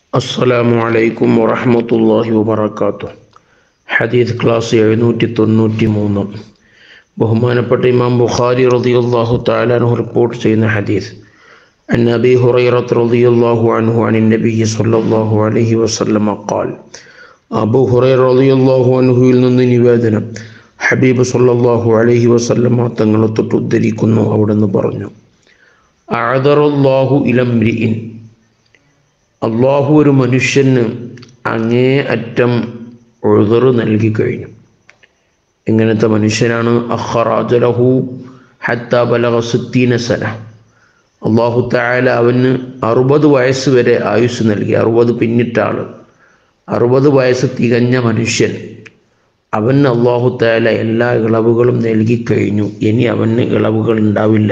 അസ്സലാമു അലൈക്കും വറഹ്മത്തുള്ളാഹി വബറകാതുഹു ഹദീസ് ക്ലാസ് എഴുന്നൂറ്റി തൊണ്ണൂറ്റി മൂന്ന് ബഹുമാനപ്പെട്ട ഇമാം ബുഖാരി റളിയല്ലാഹു തആല അൻഹു റിപ്പോർട്ട് ചെയ്യുന്ന ഹദീസ് عن أبي هريرة رضي الله عنه عن النبي صلى الله عليه وسلم قال അബു ഹുറൈറ റളിയല്ലാഹു അൻഹുവിൽ നിന്ന് നിവേദനം ഹബീബ് സല്ലല്ലാഹു അലൈഹി വസല്ലമ തങ്ങളെ തൊട്ട് ഉദ്ധരിക്കുന്നു അവിടുന്ന് പറഞ്ഞു അഅദറല്ലാഹു ഇലംരിഇൻ അള്ളാഹു ഒരു മനുഷ്യന് അങ്ങേ അറ്റം ഉഴുതറ് നൽകി കഴിഞ്ഞു എങ്ങനത്തെ മനുഷ്യനാണ് അഖറാജലഹു ഹത്ത ബലഗ സിത്തീന സന അള്ളാഹു തായാല അവന് അറുപത് വയസ്സ് വരെ ആയുസ് നൽകി അറുപത് പിന്നിട്ട ആള് അറുപത് വയസ്സ് തികഞ്ഞ മനുഷ്യൻ അവന് അള്ളാഹു തായാല എല്ലാ ഇളവുകളും നൽകി കഴിഞ്ഞു ഇനി അവന് ഇളവുകൾ ഉണ്ടാവില്ല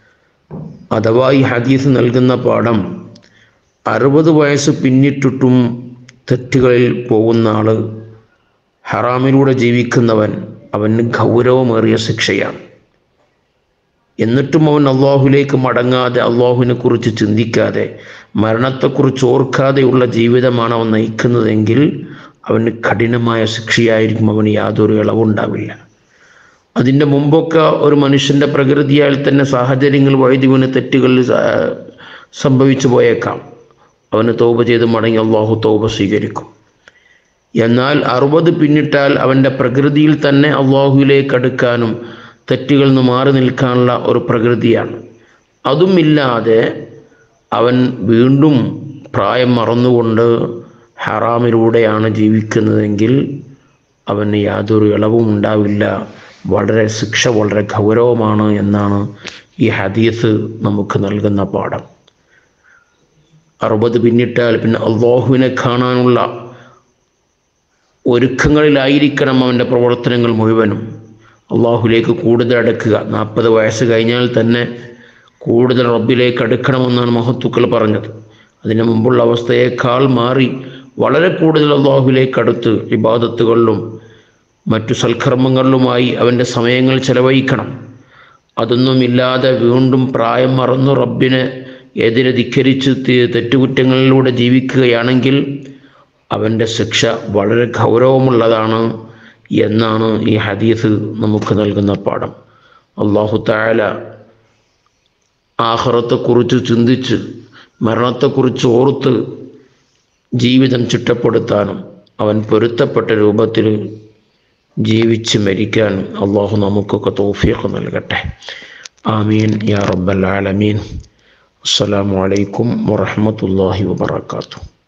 അഥവാ ഈ ഹദീസ് നൽകുന്ന പാഠം അറുപത് വയസ്സ് പിന്നിട്ടിട്ടും തെറ്റുകളിൽ പോകുന്ന ആള് ഹറാമിലൂടെ ജീവിക്കുന്നവൻ അവന് ഗൗരവമേറിയ ശിക്ഷയാണ് എന്നിട്ടും അവൻ അള്ളാഹുലേക്ക് മടങ്ങാതെ അള്ളാഹുവിനെ കുറിച്ച് ചിന്തിക്കാതെ മരണത്തെക്കുറിച്ച് ഓർക്കാതെയുള്ള ജീവിതമാണ് അവൻ നയിക്കുന്നതെങ്കിൽ അവന് കഠിനമായ ശിക്ഷയായിരിക്കും അവന് യാതൊരു ഇളവുണ്ടാവില്ല അതിൻ്റെ മുമ്പൊക്കെ ഒരു മനുഷ്യൻ്റെ പ്രകൃതിയാൽ തന്നെ സാഹചര്യങ്ങൾ വൈദ്യുവിന് തെറ്റുകളിൽ സംഭവിച്ചു പോയേക്കാം അവന് തോപ ചെയ്ത് മടങ്ങി അള്ളാഹു തോപ സ്വീകരിക്കും എന്നാൽ അറുപത് പിന്നിട്ടാൽ അവൻ്റെ പ്രകൃതിയിൽ തന്നെ അള്ളാഹുവിലേക്ക് അടുക്കാനും തെറ്റുകളിൽ നിന്ന് മാറി നിൽക്കാനുള്ള ഒരു പ്രകൃതിയാണ് അതുമില്ലാതെ അവൻ വീണ്ടും പ്രായം മറന്നുകൊണ്ട് ഹറാമിലൂടെയാണ് ജീവിക്കുന്നതെങ്കിൽ അവന് യാതൊരു ഇളവും ഉണ്ടാവില്ല വളരെ ശിക്ഷ വളരെ ഗൗരവമാണ് എന്നാണ് ഈ ഹദീസ് നമുക്ക് നൽകുന്ന പാഠം അറുപത് പിന്നിട്ടാൽ പിന്നെ അള്ളാഹുവിനെ കാണാനുള്ള ഒരുക്കങ്ങളിലായിരിക്കണം അവൻ്റെ പ്രവർത്തനങ്ങൾ മുഴുവനും അള്ളാഹുലേക്ക് കൂടുതൽ അടുക്കുക നാൽപ്പത് വയസ്സ് കഴിഞ്ഞാൽ തന്നെ കൂടുതൽ റബ്ബിലേക്ക് അടുക്കണമെന്നാണ് മഹത്തുക്കൾ പറഞ്ഞത് അതിന് മുമ്പുള്ള അവസ്ഥയേക്കാൾ മാറി വളരെ കൂടുതൽ അള്ളാഹുലേക്ക് അടുത്ത് ഇബാദത്തുകളിലും മറ്റു സൽക്കർമ്മങ്ങളിലുമായി അവൻ്റെ സമയങ്ങൾ ചെലവഴിക്കണം അതൊന്നുമില്ലാതെ വീണ്ടും പ്രായം മറന്നു റബ്ബിനെ എതിരെ ധിക്കരിച്ച് തെറ്റുകുറ്റങ്ങളിലൂടെ ജീവിക്കുകയാണെങ്കിൽ അവൻ്റെ ശിക്ഷ വളരെ ഗൗരവമുള്ളതാണ് എന്നാണ് ഈ ഹദീസ് നമുക്ക് നൽകുന്ന പാഠം അള്ളാഹു തായാല ആഹ്റത്തെക്കുറിച്ച് ചിന്തിച്ച് മരണത്തെക്കുറിച്ച് ഓർത്ത് ജീവിതം ചിട്ടപ്പെടുത്താനും അവൻ പൊരുത്തപ്പെട്ട രൂപത്തിൽ ജീവിച്ച് മരിക്കാൻ അള്ളാഹു നമുക്കൊക്കെ തോഫിയൊക്കെ നൽകട്ടെ ആമീൻ യാ റബ്ബൽ ആലമീൻ അസ്സലാമു അലൈക്കും വറഹ്മത്തുള്ളാഹി വബറകാതുഹു